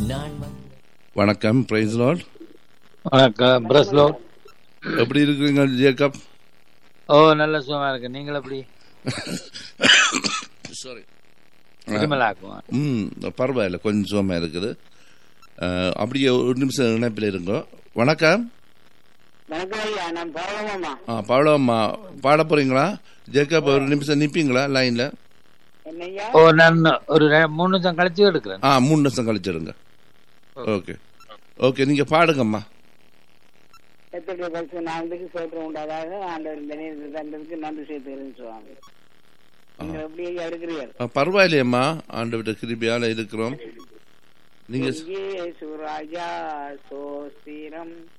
நாள் வந்து வணக்கம் பிரைஸ் லார்ட் வணக்கம் பிரஸ்லோ எப்படி இருக்கிறீங்க ஜேக்கப் ஓ நல்ல சுகமா இருக்கு நீங்கள் எப்படி சாரி திருமலாக்குவோம் ம் பரவாயில்ல கொஞ்சம் சுகமா இருக்குது அஹ், அப்படியே ஒரு நிமிஷம் இணைப்பில் இருங்க வணக்கம் வணக்கம் ஐயா நான் பரவமாமா ஆ பாடம்மா பாட போறீங்களா ஜேக்கப் ஒரு நிமிஷம் நிப்பீங்களா லைன்ல என்னய்யா ஓ நான் ஒரு ரெ- மூணு நிமிஷம் கழிச்சு எடுக்கிறேன் ஆ மூணு நிமிஷம் கழிச்சிடுங்க ஓகே ஓகே நீங்க பாடுங்கம்மா எத்தனை பரிசு நாளுக்கு சோற்றம் உண்டாதாக ஆண்டவர் இந்த நேரத்தில் தந்ததுக்கு நன்றி சேர்த்துக்கிறேன்னு சொல்லுவாங்க நீங்கள் எப்படி ஐயா இருக்கிறீர்கள் ஆ, பரவாயில்லையம்மா ஆண்டவிட்ட கிருபியால இருக்கிறோம் நீங்க இயேசு ராஜா சோஸ்திரம்